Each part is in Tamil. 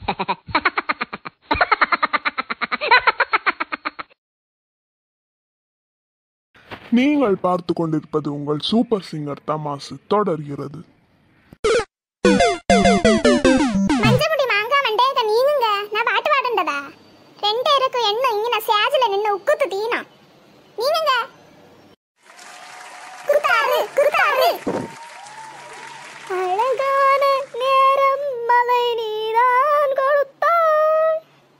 நீங்கள் பார்த்து கொண்டிருப்பது உங்கள் சூப்பர் சிங்கர் தமாசு தொடர்கிறது மஞ்சமுடி மாங்கா மண்டேக நீனுங்க நான் பாட்டு பாடுண்டதா ரெண்டு இருக்கு என்ன இங்க நான் சேஜில நின்னு உக்குத்து தீனா நீனுங்க குருத்தாரு குருத்தாரு அழகான நேரம் மலை நீதான் கொடுத்தாய்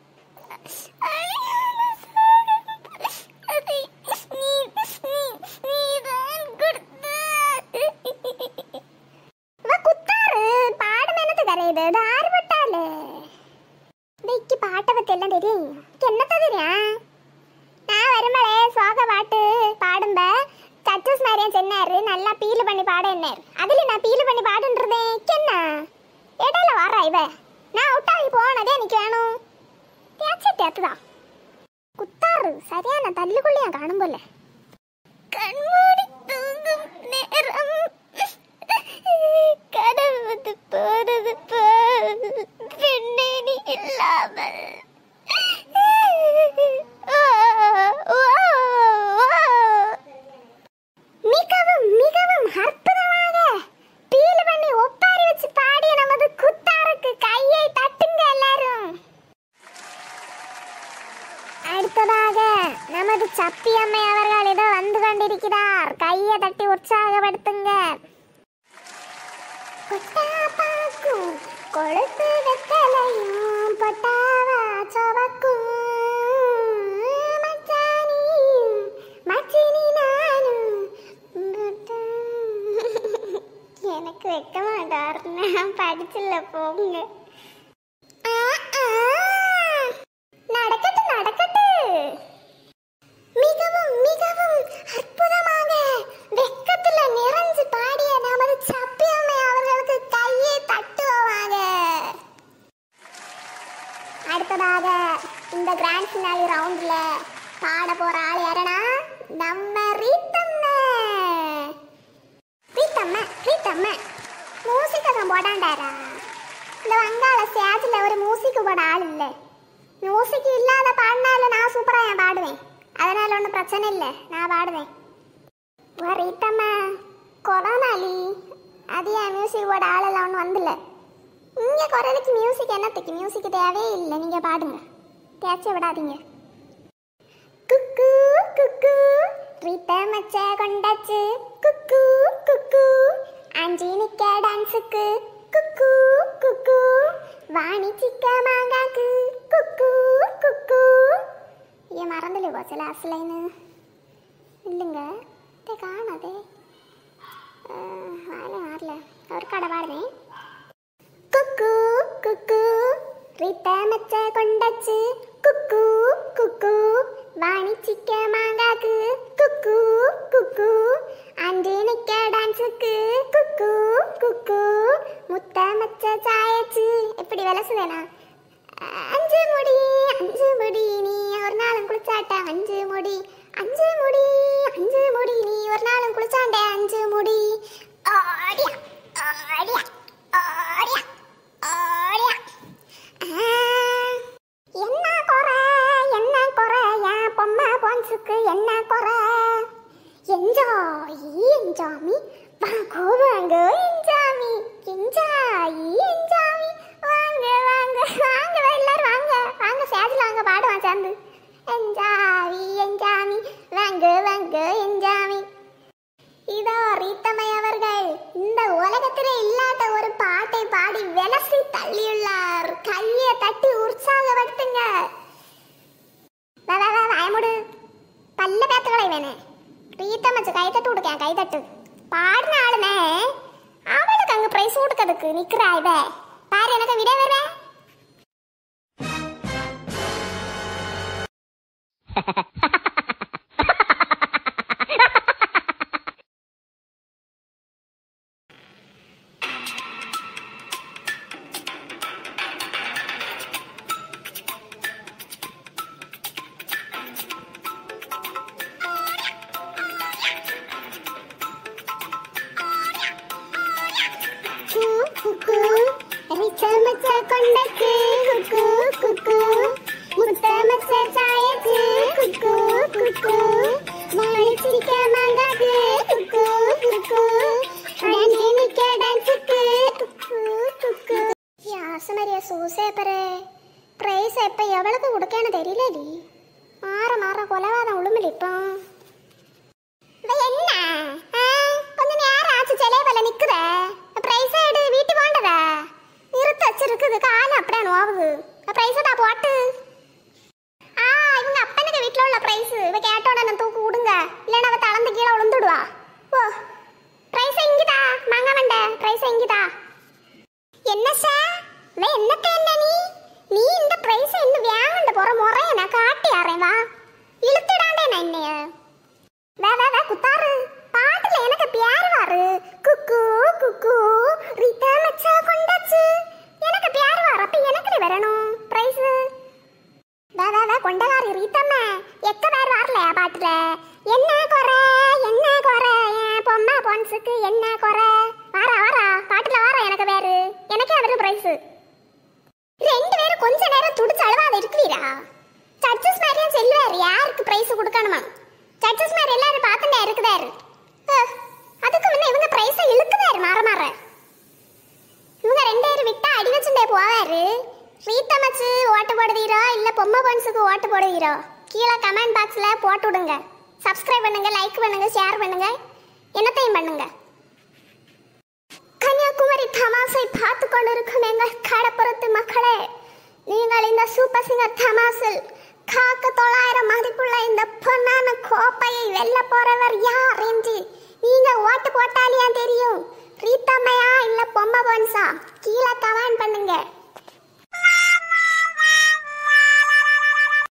அழகான சாரம் அதை நீ நீ- நீதான் கொடுத்தாய் ഇവ കുത്താറ് പാടുമെന്നത് കരയത് ഇത് ആര് പെട്ടാലേ എനിക്ക് പാട്ടെ പറ്റി എല്ലാം തരും എനിക്ക് എന്നത്തെ തരാ ഞാൻ വരുമ്പോഴേ സോക പാട്ട് പാടുമ്പോ சச்சஸ் மாதிரியா சொன்னாரு நல்லா பீல் பண்ணி பாட என்னாரு அதுல நான் பீல் பண்ணி பாடுன்றதே என்ன இடையில வர இவ நான் அவுட்டாகி போனதே எனக்கு வேணும் தேய்ச்சி தேத்துதான் குத்தாறு சரியான தள்ளுக்குள்ளியா காணும் போல கண்மூடி தூங்கும் நேரம் கடவுது போறது போல் பெண்ணே நீ இல்லாமல் ஓ, ஓ, ஓ. மிகவும் மிகவும் அற்புதமாக பீல் பண்ணி ஒப்பாரி வச்சு பாடிய நமது குத்தாருக்கு கையை தட்டுங்க எல்லாரும் அடுத்ததாக நமது சப்பி அம்மை அவர்கள் இதோ வந்து கொண்டிருக்கிறார் கையை தட்டி உற்சாகப்படுத்துங்க கொட்டாப்பாக்கும் கொழுத்து வெத்தலையும் பொட்டாவா சவக்கும் மச்சானியும் மச்சினி நானும் எனக்கு வைக்க மாட்டார் நான் படிச்சில்ல போங்க ஆ, ஆ. நடக்கட்டு நடக்கட்டு மிகவும் மிகவும் அற்புதமாக வெக்கத்துல நிறைஞ்சு பாடிய நமது சப்பியம்மை அவர்களுக்கு கையை தட்டுவோமாக அடுத்ததாக இந்த கிராண்ட் ஃபினாலி ரவுண்ட்ல பாட போற ஆள் யாருன்னா நம்ம ரீத்தம்மா ரீத்தம்மா ரீத்தம்மா மியூசிக் தான் போடாண்டாரா இந்த வங்காள ஸ்டேஜில் ஒரு மியூசிக் போட ஆள் இல்லை மியூசிக் இல்லாத பாடினாலும் நான் சூப்பராக நான் பாடுவேன் அதனால ஒன்றும் பிரச்சனை இல்லை நான் பாடுவேன் ரீத்தம்மா கொரோனாலி அது ஏன் மியூசிக் போட ஆளெல்லாம் ஒன்றும் வந்துல இங்கே குரலுக்கு மியூசிக் என்னத்துக்கு மியூசிக் தேவையே இல்லை நீங்கள் பாடுங்க தேய்ச்ச விடாதீங்க குக்கு குக்கு ரீத்த மச்ச கொண்டாச்சு குக்கு குக்கு அஞ்சி நிக்க டான்ஸுக்கு குக்கு குக்கு வாணி சிக்க மாங்காக்கு குக்கு குக்கு ஏன் மறந்துல போச்சு லாஸ்ட் லைனு இல்லைங்க தே காணாதே வாழ வரல ஒரு கடை பாடுவேன் குக்கு குக்கு ரீத்த மச்ச கொண்டாச்சு குக்கு குக்கு வாணி சிக்க மாங்காக்கு குக்கு குக்கு அன்று நிக்க டான்ஸுக்கு குக்கு குக்கு முத்த மச்ச சாயச்சு எப்படி விளசுதேனா அஞ்சு முடி அஞ்சு முடி நீ ஒரு நாளும் குளிச்சாட்ட அஞ்சு முடி அஞ்சு முடி அஞ்சு முடி நீ ஒரு நாளும் குளிச்சாண்ட அஞ்சு முடி ஆடியா ஆடியா ஆடியா ஆடியா ஆ, என்ன குறை என்ன குறை என் பொம்மை பான்ஸுக்கு என்ன குறை என்ஜாய் என்ஜாமி வாங்கோ வாங்க என்ஜாமி என்ஜாய் என்ஜாமி வாங்க வாங்க வாங்க எல்லாரும் வாங்க வாங்க சேஜில் வாங்க பாடுவான் சேர்ந்து என்ஜாய் என்ஜாமி வாங்க வாங்க என்ஜாமி இதோ ரீத்தமை அவர்கள் இந்த உலகத்திலே இல்லாத ஒரு பாட்டை பாடி வெலசி தள்ளியுள்ளார் கையை தட்டி உற்சாகப்படுத்துங்க வா, வா, வா, வாயமுடு பல்ல பேத்துக்களை வேணே ரீத்தம்மச்சு கை தட்டு விடுக்கேன் கை தட்டு பாடின ஆளுமே அவளுக்கு அங்க பிரைஸ் கொடுக்கறதுக்கு நிக்கிறா இவ பாரு எனக்கு விட வருவே ரிச்ச மச்ச பசுமரிய சூசேப்பரே பிரைஸ் எப்ப எவ்வளவு கொடுக்கன்னு தெரியலடி மாற மாற கொலவாதம் உளுமலி இப்போ இது என்ன ஆ, கொஞ்ச நேரம் ஆச்சு செலவுல நிக்குத பிரைஸ் எடு வீட்டு வாண்டதா நிறுத்த வச்சிருக்குது காலம் அப்படியே நோவுது பிரைஸ் தான் போட்டு ஆ இவங்க அப்பனுக்கு வீட்ல உள்ள பிரைஸ் இவ கேட்டோட நான் தூக்கு விடுங்க இல்லைன்னா அவ தளர்ந்து கீழே விழுந்துடுவா ஓ பிரைஸ் இங்கிதா மாங்க மண்ட பிரைஸ் இங்கிதா என்ன சார் வே என்னத்த என்ன நீ நீ இந்த பிரைஸ் என்ன வேகண்ட போற முறைய நான் காட்டி ஆறேன் வா இழுத்துடாண்டே நான் என்னைய வே வே வே குத்தாரு பாட்டுல எனக்கு பேர் வாரு குக்கு குக்கு ரீதா மச்சா கொண்டாச்சு எனக்கு பேர் வாரு அப்ப எனக்கு வரணும் பிரைஸ் வே வே வே கொண்டகாரி ரீத்தம்மா எக்க பேர் வரல பாட்டுல என்ன குறை என்ன குறை என் பொம்மா பொன்ஸுக்கு என்ன குறை வாரா வாரா பாட்டுல வாரா எனக்கு பேரு எனக்கே அவரு பிரைஸ் ரெண்டு பேரும் கொஞ்ச நேரம் துடிச்சு அழுவாத இருக்கிறீரா சர்ச்சஸ் மாதிரியும் செல்வாரு யாருக்கு பிரைஸ் கொடுக்கணுமா சர்ச்சஸ் மாதிரி எல்லாரும் பார்த்துட்டே இருக்குதாரு அஹ், அதுக்கு முன்ன இவங்க பிரைஸை இழுக்குதாரு மாற மாற இவங்க ரெண்டு பேரும் விட்டா அடி வச்சுட்டே போவாரு ரீத்தா மச்சு ஓட்டு போடுவீரோ இல்ல பொம்மை பன்ஸுக்கு ஓட்டு போடுவீரோ கீழே கமெண்ட் பாக்ஸ்ல போட்டு விடுங்க சப்ஸ்கிரைப் பண்ணுங்க லைக் பண்ணுங்க ஷேர் பண்ணுங்க என்னத்தையும் பண்ணுங்க கன்னியாகுமரி தமாசை பார்த்து கொண்டிருக்கும் எங்கள் கடப்புறத்து மக்களே நீங்கள் இந்த சூப்பர் சிங்கர் தமாசில் காக்க தொள்ளாயிரம் மதிப்புள்ள இந்த பொன்னான கோப்பையை வெல்ல போறவர் யார் என்று நீங்க ஓட்டு போட்டாலியா தெரியும் ரீத்தம்மையா இல்ல பொம்மை பொன்சா கீழே கமெண்ட் பண்ணுங்க